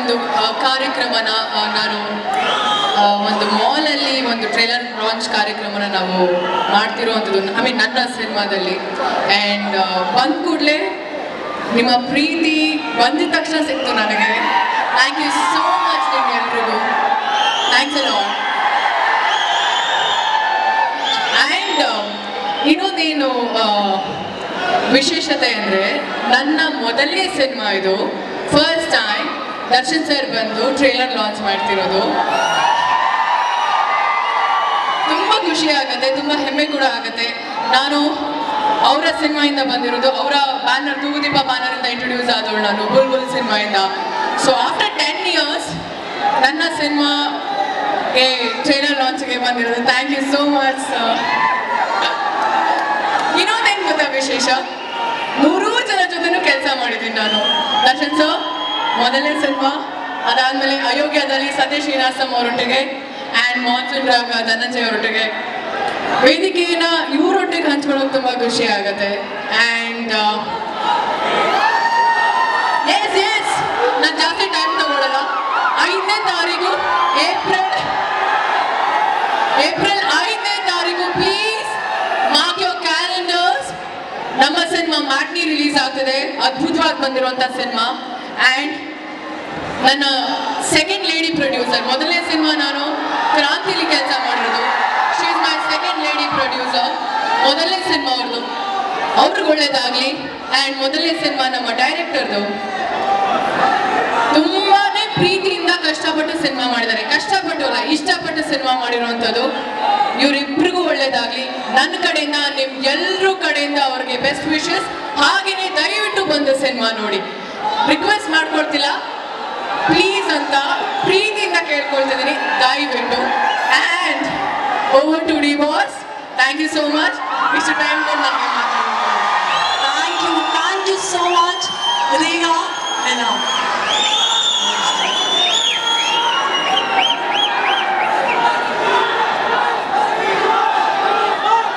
ಒಂದು ಆ, ಕಾರ್ಯಕ್ರಮನ ಆ, ನಾನು ಆ, ಒಂದು ಮಾಲಲ್ಲಿ ಒಂದು ಟ್ರೈಲರ್ ಲಾಂಚ್ ಕಾರ್ಯಕ್ರಮನ ನಾವು ಮಾಡ್ತಿರುವಂಥದ್ದು ಐ ಮೀನ್ ನನ್ನ ಸಿನಿಮಾದಲ್ಲಿ ಆ್ಯಂಡ್ ಬಂದ ಕೂಡಲೇ ನಿಮ್ಮ ಪ್ರೀತಿ ಬಂದಿದ ತಕ್ಷಣ ಸಿಕ್ತು ನನಗೆ ಥ್ಯಾಂಕ್ ಯು ಸೋ ಮಚ್ ನಿಮ್ಗೆ ಎಲ್ರಿಗೂ ಥ್ಯಾಂಕ್ಸ್ ಅ ಲಾಟ್ ಆ್ಯಂಡ್ ಇನ್ನೊಂದೇನು ಆ, ವಿಶೇಷತೆ ಅಂದರೆ ನನ್ನ ಮೊದಲನೇ ಸಿನಿಮಾ ಇದು ಫಸ್ಟ್ ಟೈಮ್ ದರ್ಶನ್ ಸರ್ ಬಂದು ಟ್ರೇಲರ್ ಲಾಂಚ್ ಮಾಡ್ತಿರೋದು ತುಂಬ ಖುಷಿ ಆಗುತ್ತೆ ತುಂಬ ಹೆಮ್ಮೆ ಕೂಡ ಆಗುತ್ತೆ ನಾನು ಅವರ ಸಿನಿಮಾಯಿಂದ ಬಂದಿರೋದು ಅವರ ಬ್ಯಾನರ್ ತೂಗುದೀಪ ಬ್ಯಾನರಿಂದ ಇಂಟ್ರೊಡ್ಯೂಸ್ ಆದವಳು ನಾನು ಬುಲ್ ಬುಲ್ ಸಿನಿಮಾಯಿಂದ ಸೊ ಆಫ್ಟರ್ ಟೆನ್ ಇಯರ್ಸ್ ನನ್ನ ಸಿನಿಮಾಗೆ ಟ್ರೈಲರ್ ಲಾಂಚ್ಗೆ ಬಂದಿರೋದು ಥ್ಯಾಂಕ್ ಯು ಸೋ ಮಚ್ ಇನ್ನೊಂದೇನು ಗೊತ್ತಾ ವಿಶೇಷ ಮೂರೂ ಜನ ಜೊತೆನೂ ಕೆಲಸ ಮಾಡಿದ್ದೀನಿ ನಾನು ದರ್ಶನ್ ಸರ್ ಮೊದಲನೇ ಸಿನಿಮಾ ಅದಾದ್ಮೇಲೆ ಅಯೋಗ್ಯದಲ್ಲಿ ಸತೀಶ್ ಶ್ರೀನಿವಾಸಂ ಅವರೊಟ್ಟಿಗೆ ಆ್ಯಂಡ್ ಮಾನ್ಸೂನ್ ರಾಗ ಧನಂಜಯ್ ಅವರೊಟ್ಟಿಗೆ ವೇದಿಕೆಯನ್ನ ಇವರೊಟ್ಟಿಗೆ ಹಂಚ್ಕೊಳ್ಳೋಕೆ ತುಂಬ ಖುಷಿ ಆಗುತ್ತೆ ಆ್ಯಂಡ್ ಎಸ್ ಎಸ್ ನಾನು ಜಾಸ್ತಿ ಟೈಮ್ ತಗೊಳ್ಳಲ್ಲ ಐದನೇ ತಾರೀಕು ಏಪ್ರಿಲ್ ಏಪ್ರಿಲ್ ಐದನೇ ತಾರೀಕು ಪ್ಲೀಸ್ ಮಾರ್ಕ್ ಯೋರ್ ಕ್ಯಾಲೆಂಡರ್ಸ್ ನಮ್ಮ ಸಿನಿಮಾ ಮ್ಯಾಟ್ನಿ ರಿಲೀಸ್ ಆಗ್ತಿದೆ ಅದ್ಭುತವಾಗಿ ಬಂದಿರುವಂಥ ಸಿನಿಮಾ ಆ್ಯಂಡ್ ನನ್ನ ಸೆಕೆಂಡ್ ಲೇಡಿ ಪ್ರೊಡ್ಯೂಸರ್ ಮೊದಲನೇ ಸಿನಿಮಾ ನಾನು ಕ್ರಾಂತಿಲಿ ಕೆಲಸ ಮಾಡಿರೋದು she is my second lady producer ಮೊದಲನೇ ಸಿನಿಮಾ ಅವ್ರದ್ದು ಅವ್ರಿಗೆ ಒಳ್ಳೇದಾಗಲಿ ಆ್ಯಂಡ್ ಮೊದಲನೇ ಸಿನಿಮಾ ನಮ್ಮ ಡೈರೆಕ್ಟರ್ದು ತುಂಬಾನೇ ಪ್ರೀತಿಯಿಂದ ಕಷ್ಟಪಟ್ಟು ಸಿನಿಮಾ ಮಾಡಿದ್ದಾರೆ ಕಷ್ಟಪಟ್ಟು ಅಲ್ಲ ಇಷ್ಟಪಟ್ಟು ಸಿನಿಮಾ ಮಾಡಿರುವಂಥದ್ದು ಇವರಿಬ್ರಿಗೂ ಒಳ್ಳೇದಾಗ್ಲಿ ನನ್ನ ಕಡೆಯಿಂದ ನಿಮ್ ಎಲ್ರೂ ಕಡೆಯಿಂದ ಅವ್ರಿಗೆ ಬೆಸ್ಟ್ ವಿಶಸ್ ಹಾಗೇನೆ ದಯವಿಟ್ಟು ಬಂದು ಸಿನಿಮಾ ನೋಡಿ ರಿಕ್ವೆಸ್ಟ್ ಮಾಡ್ಕೊಳ್ತಿಲ್ಲ ಪ್ಲೀಸ್ ಅಂತ ಪ್ರೀತಿಯಿಂದ ಕೇಳ್ಕೊಳ್ತಿದ್ದೀನಿ ದಯವಿಟ್ಟು and over to D boss thank you so much ಇಷ್ಟು ಟೈಮ್ ಕೊಟ್ಟು ನನಗೆ ಮಾತಾಡೋದು Thank you, thank you so much, Rina. Rina.